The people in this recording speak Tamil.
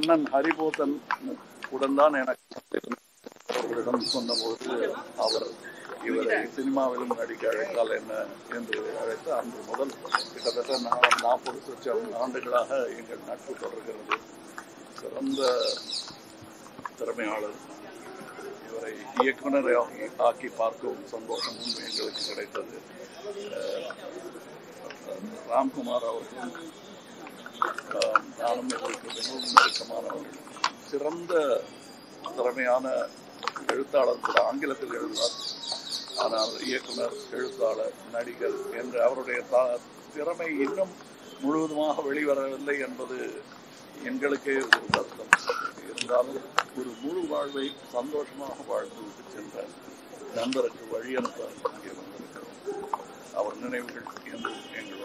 அண்ணன் ஹரிபோதன் உடன் தான் எனக்கு அவரிடம் சொன்னபோது அவர் இவரை சினிமாவிலும் நடிக்க அழைத்தால் என்ன என்று அழைத்து அன்று முதல் கிட்டத்தட்ட நான் நாற்பது சொச்சம் ஆண்டுகளாக எங்கள் நட்பு தொடர்கிறது சிறந்த திறமையாளர் இவரை இயக்குனர் ஆக்கி- ஆக்கி பார்க்கும் சந்தோஷமும் எங்களுக்கு கிடைத்தது அஹ், ராம்குமார் அவர்களும் அஹ், நானும் எங்களுக்கு மிகவும் நெருக்கமானவர்கள் சிறந்த திறமையான எழுத்தாளர் கூட ஆங்கிலத்தில் எழுதுவார் ஆனால் இயக்குனர் எழுத்தாளர் நடிகர் என்று அவருடைய த- திறமை இன்னும் முழுவதுமாக வெளிவரவில்லை என்பது எங்களுக்கே ஒரு வருத்தம் இருந்தாலும் ஒரு முழு வாழ்வை சந்தோஷமாக வாழ்ந்து விட்டு சென்ற நண்பருக்கு வழி அனுப்ப இங்கே வந்திருக்கிறோம் அவர் நினைவுகள் என்றும் எங்கள்